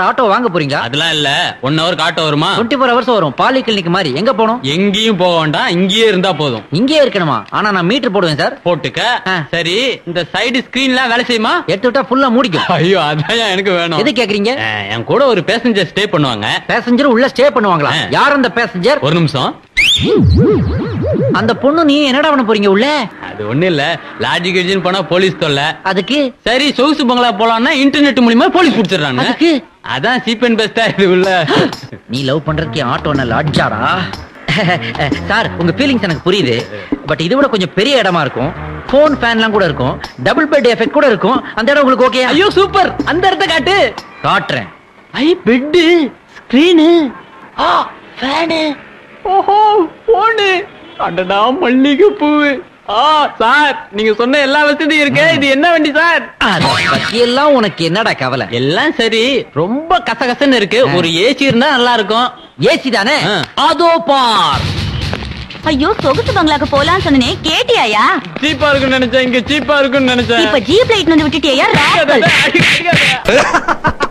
Auto வாங்க போறீங்களா அதெல்லாம் இல்ல ஒன் ஹவர் காட்ட வருமா டுவெண்ட்டி ஃபோர் ஹவர்ஸ் வரும் பாலி கிளினிக் மாதிரி எங்க போகணும் எங்கேயும் போக வேண்டாம் இங்கேயே இருந்தா போதும் இங்கேயே இருக்கணுமா ஆனா நான் மீட்டர் போடுவேன் சார் போட்டுக்க ஆ. சரி இந்த சைடு ஸ்கிரீன்லாம் வேலை செய்யுமா எடுத்து விட்டா ஃபுல்லா மூடிக்கும் ஐயோ அதான் எனக்கு வேணும் எது கேக்குறீங்க ஆ, என் கூட ஒரு பேசஞ்சர் ஸ்டே பண்ணுவாங்க பேசஞ்சர் உள்ள ஸ்டே பண்ணுவாங்களா ஆ. யார் அந்த பேசஞ்சர் ஒரு நிமிஷம் அந்த பொண்ணு நீ என்னடா பண்ண போறீங்க உள்ள அது ஒண்ணு இல்ல லாஜிக் கட்சின்னு போனா போலீஸ் தொல்லை அதுக்கு சரி சொகுசு பங்களா போலாம்னா இன்டர்நெட் மூலியமா போலீஸ் புடிச்சிடுறாங்க அதுக்கு? அதான் சீப் அண்ட் பெஸ்டா இது உள்ள நீ லவ் பண்றதுக்கு ஆட்டோ என்ன லாட்ஜாரா சார் உங்க ஃபீலிங்ஸ் எனக்கு புரியுது பட் இது விட கொஞ்சம் பெரிய இடமா இருக்கும் ஃபோன் ஃபேன்லாம் கூட இருக்கும் டபுள் பெட் எஃபெக்ட் கூட இருக்கும் அந்த இடம் உங்களுக்கு ஓகே ஐயோ சூப்பர் அந்த இடத்த காட்டு காட்டுறேன் ஐ பெட்டு ஸ்கிரீனு ஆ ஃபேனு ஓஹோ போனு அடடா மல்லிகை பூவு ஆ சார் நீங்க சொன்ன எல்லா வசதியும் இருக்கு இது என்ன வண்டி சார் அத பத்தி எல்லாம் உனக்கு என்னடா கவலை எல்லாம் சரி ரொம்ப கசகசன்னு இருக்கு ஆ. ஒரு ஏசி இருந்தா நல்லா இருக்கும் ஏசி தானே ஆ. அதோ பார் ஐயோ சொகுசு பங்களாக்கு போலான்னு சொன்னனே கேட்டியாயா சீப்பா இருக்குன்னு நினைச்சேன் இங்க சீப்பா இருக்குன்னு நினைச்சேன் இப்ப ஜீப் லைட் வந்து விட்டுட்டியா ராஸ்கல். அடிக்காத, அடிக்காத.